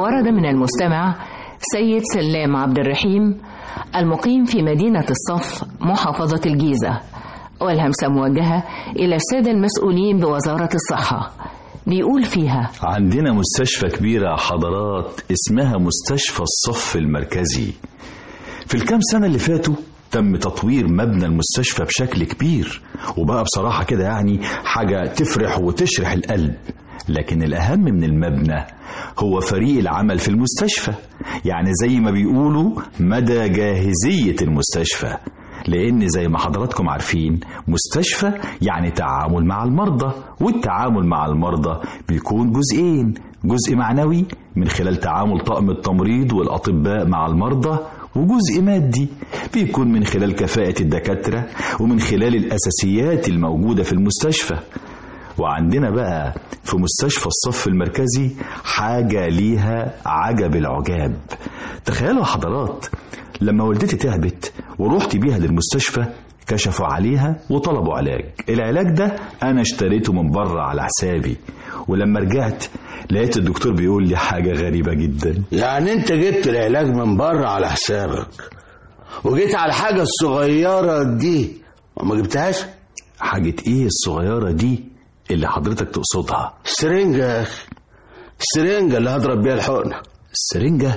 ورد من المستمع سيد سلام عبد الرحيم المقيم في مدينة الصف محافظة الجيزة والهمسة موجهة إلى السادة المسؤولين بوزارة الصحة بيقول فيها عندنا مستشفى كبيرة حضرات اسمها مستشفى الصف المركزي في الكام سنة اللي فاتوا تم تطوير مبنى المستشفى بشكل كبير وبقى بصراحة كده يعني حاجة تفرح وتشرح القلب لكن الأهم من المبنى هو فريق العمل في المستشفى يعني زي ما بيقولوا مدى جاهزية المستشفى لأن زي ما حضراتكم عارفين مستشفى يعني تعامل مع المرضى والتعامل مع المرضى بيكون جزئين جزء معنوي من خلال تعامل طاقم التمريض والأطباء مع المرضى وجزء مادي بيكون من خلال كفاءة الدكاترة ومن خلال الأساسيات الموجودة في المستشفى وعندنا بقى في مستشفى الصف المركزي حاجة ليها عجب العجاب تخيلوا حضرات لما والدتي تعبت ورحت بيها للمستشفى كشفوا عليها وطلبوا علاج العلاج ده انا اشتريته من بره على حسابي ولما رجعت لقيت الدكتور بيقول لي حاجة غريبة جدا يعني انت جبت العلاج من بره على حسابك وجيت على الحاجة الصغيرة دي وما جبتهاش حاجة ايه الصغيرة دي اللي حضرتك تقصدها السرنجة يا اخي السرنجة اللي هضرب بيها الحقنة السرنجة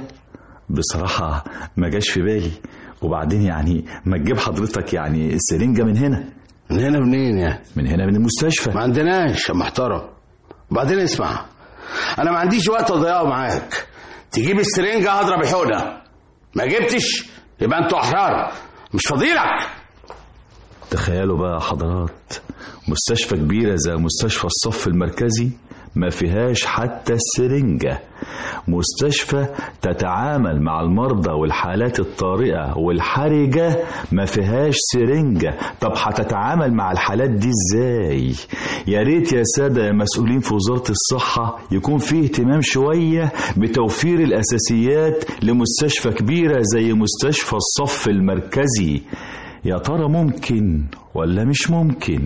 بصراحة ما جاش في بالي وبعدين يعني ما تجيب حضرتك يعني السرنجة من هنا من هنا منين يعني من هنا من المستشفى ما عندناش يا محترم وبعدين اسمع انا ما عنديش وقت اضيعه معاك تجيب السرنجة هضرب الحقنة ما جبتش يبقى انتوا احرار مش فضيلك تخيلوا بقى حضرات مستشفى كبيرة زي مستشفى الصف المركزي ما فيهاش حتى السرنجة مستشفى تتعامل مع المرضى والحالات الطارئة والحرجة ما فيهاش سرنجة طب هتتعامل مع الحالات دي ازاي يا ريت يا سادة يا مسؤولين في وزارة الصحة يكون فيه اهتمام شوية بتوفير الأساسيات لمستشفى كبيرة زي مستشفى الصف المركزي يا ترى ممكن ولا مش ممكن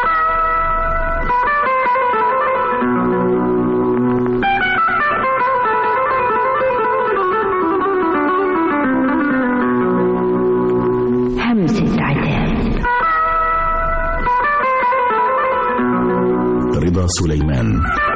همسة عتاب رضا سليمان